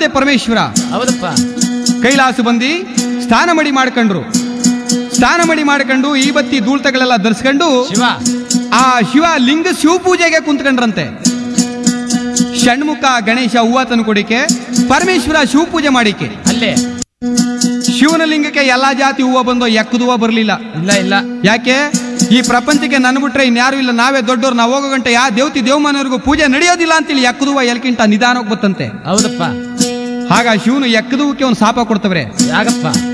ಬಂದಂತೆ ಪರಮೇಶ್ವರ ಹೌದಪ್ಪ ಕೈಲಾಸ ಬಂದಿ ಸ್ನಾನ ಮಡಿ ಮಾಡ್ಕೊಂಡ್ರು ಸ್ನಾನ ಮಡಿ ಮಾಡ್ಕೊಂಡು ಈ ಬತ್ತಿ ದೂಳ್ತಗಳೆಲ್ಲ ಧರಿಸ್ಕೊಂಡು ಶಿವ ಆ ಶಿವ ಲಿಂಗ ಶಿವ ಪೂಜೆಗೆ ಕುಂತ್ಕೊಂಡ್ರಂತೆ ಷಣ್ಮುಖ ಗಣೇಶ ಹೂವ ತಂದು ಕೊಡಿಕೆ ಪರಮೇಶ್ವರ ಶಿವ ಪೂಜೆ ಮಾಡಿಕೆ ಅಲ್ಲೇ ಶಿವನ ಲಿಂಗಕ್ಕೆ ಎಲ್ಲಾ ಜಾತಿ ಹೂವ ಬಂದೋ ಎಕ್ಕದ ಹೂವ ಬರಲಿಲ್ಲ ಇಲ್ಲ ಇಲ್ಲ ಯಾಕೆ ಈ ಪ್ರಪಂಚಕ್ಕೆ ನನ್ ಬಿಟ್ರೆ ಇನ್ಯಾರು ಇಲ್ಲ ನಾವೇ ದೊಡ್ಡವ್ರು ನಾವು ಹೋಗೋ ಗಂಟೆ ಯಾ ದೇವತಿ ದೇವಮಾನವರಿಗೂ ಪೂಜೆ ನಡೆಯೋದಿಲ್ಲ ಅಂತೇಳಿ ಎಕ್ಕದುವ ಎಲ್ಕಿಂತ ನಿಧಾನಕ್ಕೆ ಬತ್ತಂತೆ ಹೌದಪ್ಪ ಆಗ ಶಿವನು ಎಕ್ಕದುವಕ್ಕೆ ಒಂದು ಶಾಪ ಕೊಡ್ತವ್ರೆ ಯಾಗಪ್ಪ